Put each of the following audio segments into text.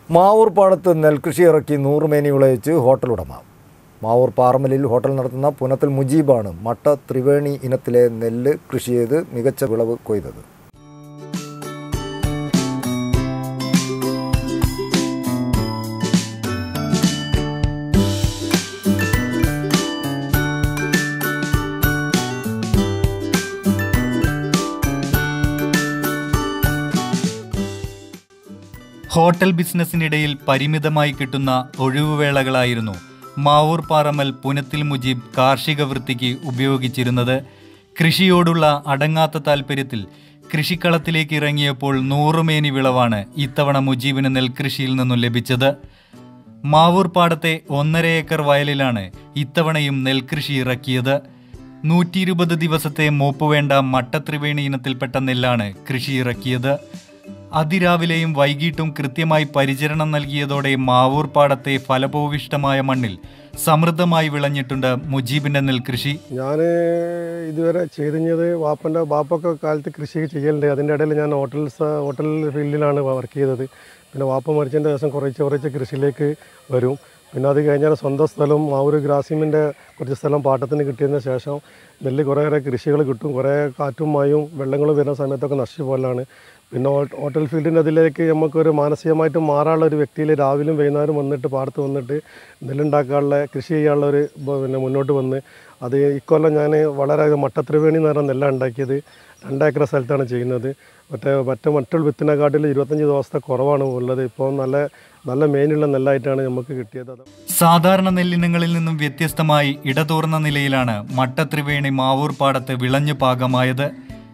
മാവൂർ പാടത്ത് നെൽകൃഷി ഇറക്കി നൂറുമേനി വിളയിച്ച് ഹോട്ടൽ ഉടമ മാവൂർ പാറമലിൽ ഹോട്ടൽ നടത്തുന്ന പുനത്തിൽ മുജീബാണ് മട്ട ത്രിവേണി ഇനത്തിലെ നെല്ല് കൃഷി ചെയ്ത് മികച്ച വിളവ് കൊയ്തത് ഹോട്ടൽ ബിസിനസ്സിനിടയിൽ പരിമിതമായി കിട്ടുന്ന ഒഴിവുവേളകളായിരുന്നു മാവൂർ പാറമൽ പുനത്തിൽ മുജീബ് കാർഷിക വൃത്തിക്ക് ഉപയോഗിച്ചിരുന്നത് കൃഷിയോടുള്ള അടങ്ങാത്ത താൽപ്പര്യത്തിൽ കൃഷിക്കളത്തിലേക്ക് ഇറങ്ങിയപ്പോൾ നൂറുമേനി വിളവാണ് ഇത്തവണ മുജീബിന് നെൽകൃഷിയിൽ നിന്നും ലഭിച്ചത് മാവൂർ പാടത്തെ ഒന്നര ഏക്കർ വയലിലാണ് ഇത്തവണയും നെൽകൃഷി ഇറക്കിയത് നൂറ്റി ഇരുപത് ദിവസത്തെ മൂപ്പ് വേണ്ട മട്ടത്രിവേണി ഇനത്തിൽപ്പെട്ട നെല്ലാണ് കൃഷി ഇറക്കിയത് അതിരാവിലെയും വൈകിട്ടും കൃത്യമായി പരിചരണം നൽകിയതോടെ മാവൂർ പാടത്തെ ഫലഭൂവിഷ്ടമായ മണ്ണിൽ സമൃദ്ധമായി വിളഞ്ഞിട്ടുണ്ട് മുജീബിന്റെ നെൽകൃഷി ഞാൻ ഇതുവരെ ചെയ്തിഞ്ഞത് വാപ്പൻ്റെ വാപ്പൊക്കെ കാലത്ത് കൃഷി ചെയ്യലുണ്ട് അതിൻ്റെ ഇടയിൽ ഞാൻ ഹോട്ടൽസ് ഹോട്ടൽ ഫീൽഡിലാണ് വർക്ക് ചെയ്തത് പിന്നെ വാപ്പ മരിച്ചതിൻ്റെ ദിവസം കുറച്ച് കുറച്ച് കൃഷിയിലേക്ക് വരും പിന്നെ അത് കഴിഞ്ഞാൽ സ്വന്തം സ്ഥലം മാവൂർ ഗ്രാസിമിൻ്റെ കുറച്ച് സ്ഥലം പാട്ടത്തിന് കിട്ടിയതിന് ശേഷം നെല്ല് കുറേയേറെ കൃഷികൾ കിട്ടും കുറേ കാറ്റും മഴയും വെള്ളങ്ങളും വരുന്ന സമയത്തൊക്കെ നശിച്ചു പോലാണ് പിന്നെ ഹോ- ഹോട്ടൽ ഫീൽഡിൻ്റെ അതിലേക്ക് നമുക്കൊരു മാനസികമായിട്ട് മാറാനുള്ള ഒരു വ്യക്തിയിൽ രാവിലെയും വൈകുന്നേരം വന്നിട്ട് പാടത്ത് വന്നിട്ട് നെല്ലുണ്ടാക്കാനുള്ള കൃഷി ചെയ്യാനുള്ള ഒരു ബ- പിന്നെ മുന്നോട്ട് വന്ന് അത് ഇക്കൊല്ലം ഞാൻ വളരെ മട്ടത്രിവേണി എന്ന് പറഞ്ഞ നെല്ലാണ് ഉണ്ടാക്കിയത് രണ്ടേക്കർ സ്ഥലത്താണ് ചെയ്യുന്നത് മറ്റേ മറ്റേ മറ്റുള്ള വിത്തിനെക്കാട്ടിൽ ഇരുപത്തഞ്ച് ദിവസത്തെ കുറവാണ് ഉള്ളത് ഇപ്പോൾ നല്ല നല്ല മെയിനുള്ള നെല്ലായിട്ടാണ് നമുക്ക് കിട്ടിയത് അത് സാധാരണ നെല്ലിനങ്ങളിൽ നിന്നും വ്യത്യസ്തമായി ഇടതൂർന്ന നിലയിലാണ് മട്ടത്രിവേണി മാവൂർ പാടത്ത് വിളഞ്ഞു പാകമായത്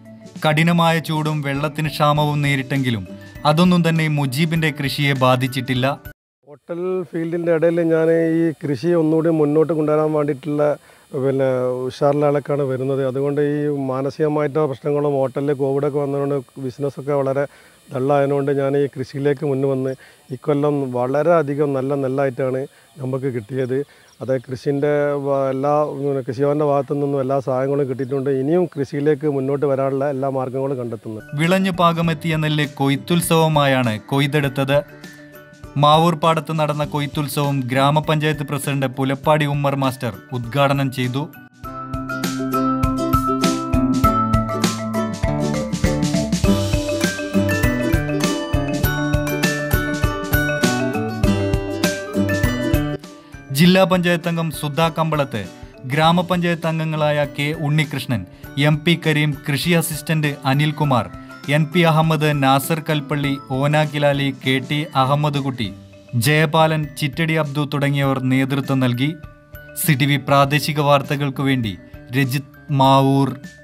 കഠിനമായ ചൂടും വെള്ളത്തിന് ക്ഷാമവും നേരിട്ടെങ്കിലും അതൊന്നും തന്നെ മുജീബിന്റെ കൃഷിയെ ബാധിച്ചിട്ടില്ല ഹോട്ടൽ ഫീൽഡിൻ്റെ ഇടയിൽ ഞാൻ ഈ കൃഷി ഒന്നുകൂടി മുന്നോട്ട് കൊണ്ടുവരാൻ വേണ്ടിയിട്ടുള്ള പിന്നെ ഉഷാറിലാളൊക്കെയാണ് വരുന്നത് അതുകൊണ്ട് ഈ മാനസികമായിട്ടുള്ള പ്രശ്നങ്ങളും ഹോട്ടലിൽ കോവിഡൊക്കെ വന്നതുകൊണ്ട് ബിസിനസ്സൊക്കെ വളരെ ഡള്ളായതുകൊണ്ട് ഞാൻ ഈ കൃഷിയിലേക്ക് മുന്നു വന്ന് ഇക്കൊല്ലം വളരെയധികം നല്ല നെല്ലായിട്ടാണ് നമുക്ക് കിട്ടിയത് അത് കൃഷിൻ്റെ എല്ലാ പിന്നെ കൃഷിഭവൻ്റെ ഭാഗത്തു നിന്നും എല്ലാ സഹായങ്ങളും കിട്ടിയിട്ടുണ്ട് ഇനിയും കൃഷിയിലേക്ക് മുന്നോട്ട് വരാനുള്ള എല്ലാ മാർഗ്ഗങ്ങളും കണ്ടെത്തുന്നത് വിളഞ്ഞു പാകമെത്തിയ നെല്ല് കൊയ്ത്തുത്സവമായാണ് കൊയ്തെടുത്തത് മാവൂർ പാടത്ത് നടന്ന കൊയ്ത്തുത്സവം ഗ്രാമപഞ്ചായത്ത് പ്രസിഡന്റ് പുലപ്പാടി ഉമ്മർ മാസ്റ്റർ ഉദ്ഘാടനം ചെയ്തു ജില്ലാ പഞ്ചായത്ത് അംഗം സുധാ കമ്പളത്ത് ഗ്രാമപഞ്ചായത്ത് അംഗങ്ങളായ K Unnikrishnan M P Kareem കൃഷി assistant Anilkumar N P Ahammed Nasar Kalppally ഓനാക്കിലാലി കെ ടി അഹമ്മദ് കുട്ടി ജയപാലൻ ചിറ്റടി അബ്ദു തുടങ്ങിയവർ നേതൃത്വം നൽകി സി ടി വി പ്രാദേശിക വാർത്തകൾക്കു വേണ്ടി രജിത് മാവൂർ